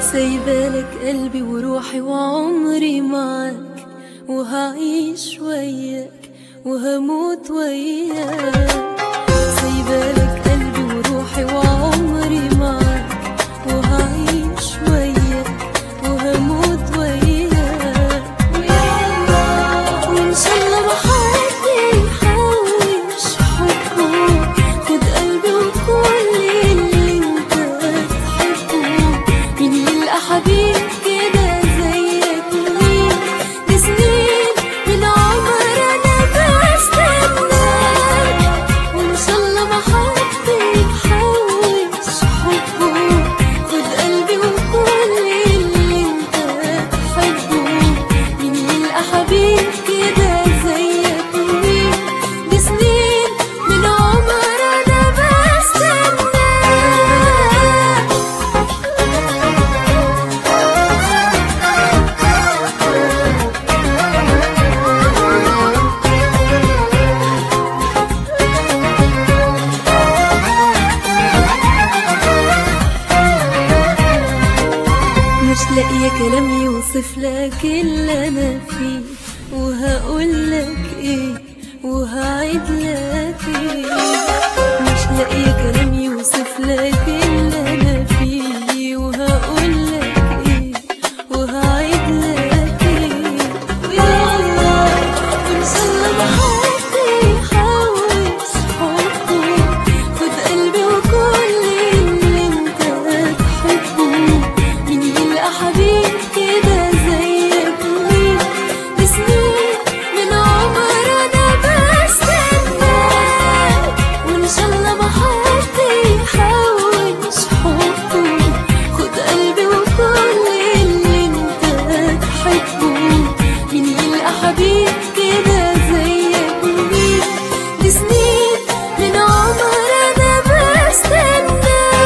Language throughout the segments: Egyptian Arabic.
سايبالك قلبي وروحي وعمري معاك وهعيش وياك وهموت وياك سايبالك قلبي وروحي وعمري معاك وهعيش وياك وهموت وياك وإن شاء الله ما حد يحوش حبه خد قلبي وكل اللي انت تحبه مين يلقى حبيب كده زيك مين دي سنين من عمر انا بستناك وان شاء الله ما حد يحوش حبه خد قلبي وكل اللي انت تحبه مين يلقى حبيب كده زيك مين دي سنين من عمر انا بستناك مش لاقية كلام يوصف لك اللي أنا فيه وهقول لك إيه وهعيد لك إيه مش لاقية كلام يوصف لك اللي أنا فيه وهقول لك إيه وهعيد لك إيه ويلا إن شاء الله ما حد يحوش حبه خد قلبي وكل اللي أنت تحبه مين يلقى حبيب كده زيك مين دي سنين من عمر انا بستناك وان شاء الله ما حد يحوش حبه خد قلبي وكل اللي انت تحبه مين يلقى حبيب كده زيك مين دي سنين من عمر انا بستناك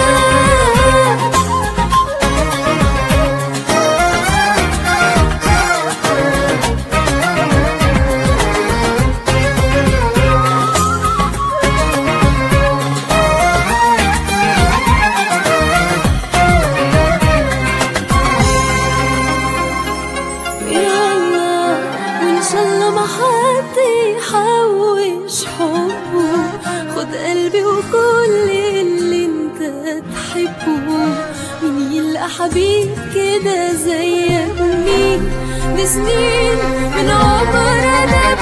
يلا وان شاء الله ما حد يحوش حبه خد قلبي وكل اللي انت تحبه مين يلقى حبيب كده زيك مين دي سنين من عمر انا